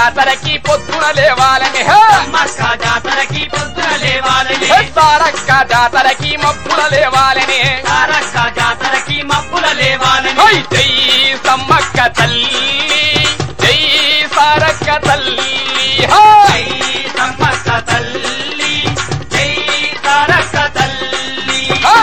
జాతరకి పొద్దున లేవాలని హే! మక్క జాతరకి పొద్దున లేవాలని హే! సారక్క జాతరకి మప్పుల లేవాలని తారక్క జాతరకి మప్పుల లేవాలని హై! జై సమ్మక్క తల్లి జై సారక్క తల్లి హై! జై సమ్మక్క తల్లి జై తారక్క తల్లి హై!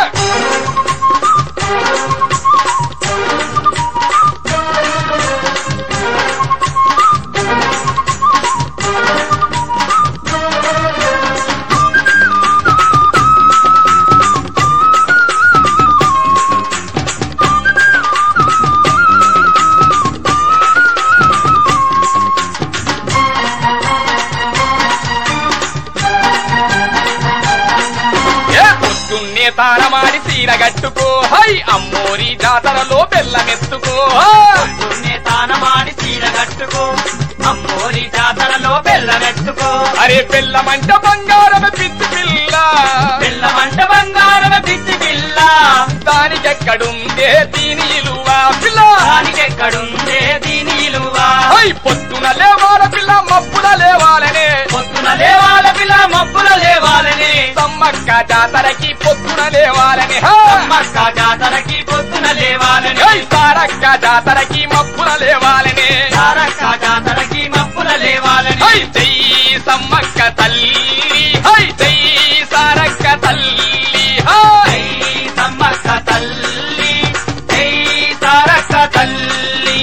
ఏ పొద్దున్నే తారమాడి చీర కట్టుకో హై అమ్మోరి జాతరలో బెల్లమెత్తుకో హై! పొద్దున్నే తానమాడి చీర కట్టుకో అమ్మోరి జాతరలో బెల్లమెత్తుకో అరే బెల్లమంట బంగారం పిచ్చి పిల్ల బెల్లమంట బంగారం పిచ్చి పిల్ల దానికెక్కడుందే దీని ఇలువ పిల్ల దానికెక్కడుందే దీని ఇలువా హై పొద్దున లేవాల పిల్ల మప్పుల లేవాలనే పొద్దున లేవాల పిల్ల మబ్బుల లేవాలని సమ్మక్క జాతరకి పొద్దున లేవాలని హై! అమ్మక్క జాతరకి పొద్దున లేవాలని హై! సారక్క జాతరకి మప్పుల లేవాలని తారక్క జాతరకి మబ్బుల లేవాలని హై జై సమ్మక్క తల్లి హై జై సారక్క తల్లి హై జై సమ్మక్క తల్లి జై తారక్క తల్లి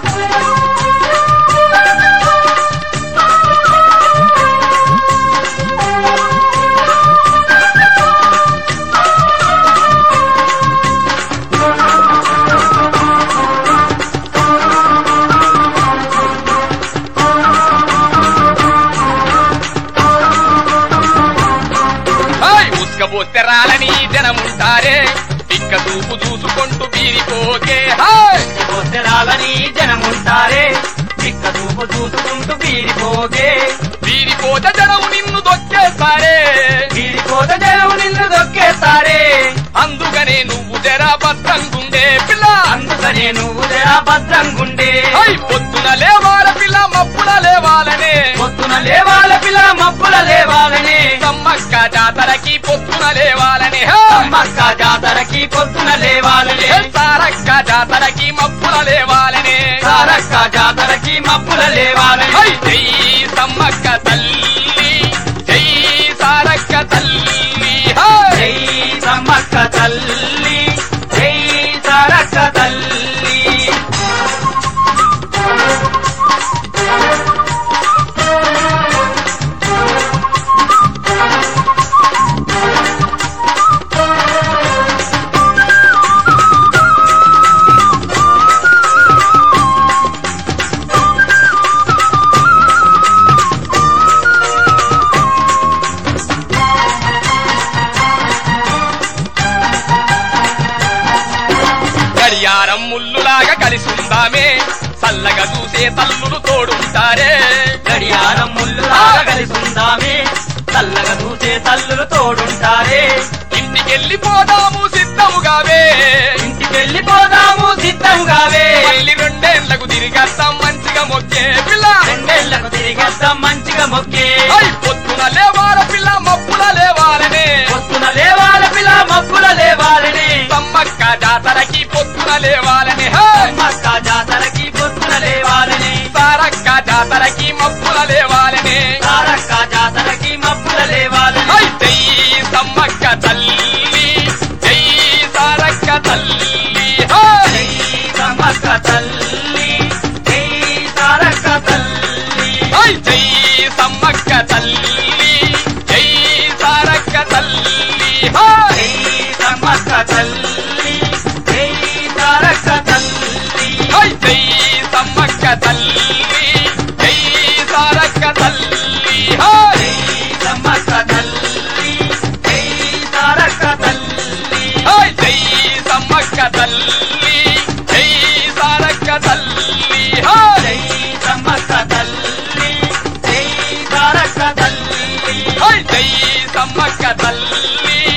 హై ఉస్కపోస్తే రాలని జనముంటారే ఇక్క చూపు చూసుకుంటూ బీరిపోకే హై వద్దరాలని జనముంటారే చిక్క చూపు చూసుకుంటూ వీరిపోగే బీరిపోతే జనము నిన్ను దొక్కేస్తారే వీరిపోత జనము నిన్ను దొక్కేస్తారే అందుకనే నువ్వు జర భద్రంగుండే పిల్ల అందుకనే నువ్వు జరా భద్రంగుండే హై పొద్దున లేవాల పిల్ల మప్పుల లేవాలనే పొద్దున లేవాల పిల్ల మబ్బుల లేవాలని సమ్మక్క జాతరకి పొద్దున లేవాలని హై అమ్మక్క జాతరకి పొద్దున లేవాలని హే సారక్క జాతరకి మప్పుల లేవాలని తారక్క జాతరకి మబ్బుల లేవాలని హై జై సమ్మక్క తల్లి జై సారక్క తల్లి హై జై సమ్మక్క తల్లి జై తారక్క తల్లి గడియారం ముల్లులాగా కలిసుందామే చల్లగా చూసే తల్లులు తోడుంటారే గడియారం ముల్లులాగా కలిసుందామే చల్లగా చూసే తల్లులు తోడుంటారే ఇంటికెళ్ళిపోదాము సిద్ధముగావే ఇంటికెళ్ళిపోదాము సిద్ధంగావే మళ్ళీ రెండేళ్లకు తిరిగేస్తాం మంచిగా మొక్కే పిల్ల రెండేళ్లకు తిరిగేద్దాం మంచిగా మొక్కే హై పొద్దున లేవాల పిల్ల మప్పుల లేవాలనే పొద్దున లేవాల పిల్ల మబ్బుల లేవాలని సమ్మక్క జాతరకి పొద్దున లేవాలని హై అమ్మక్క జాతరకి పొద్దున లేవాలని సారక్క జాతరకి మప్పుల లేవాలని తారక్క జాతరకి మబ్బుల లేవాలని హై జై సమ్మక్క తల్లి జై సారక్క తల్లి హై జై సమ్మక్క తల్లి జై తారక్క తల్లి హై జై సమ్మక్క తల్లి జై సారక్క తల్లి హై జై సమ్మక్క తల్లి జై తారక్క తల్లి హై జై సమ్మక్క తల్లి జై సారక్క తల్లి హై జై సమ్మక్క తల్లి జై తారక్క తల్లి హై జై సమ్మక్క తల్లి జై సారక్క తల్లి హై జై సమ్మక్క తల్లి జై తారక్క తల్లి హై జై సమ్మక్క తల్లి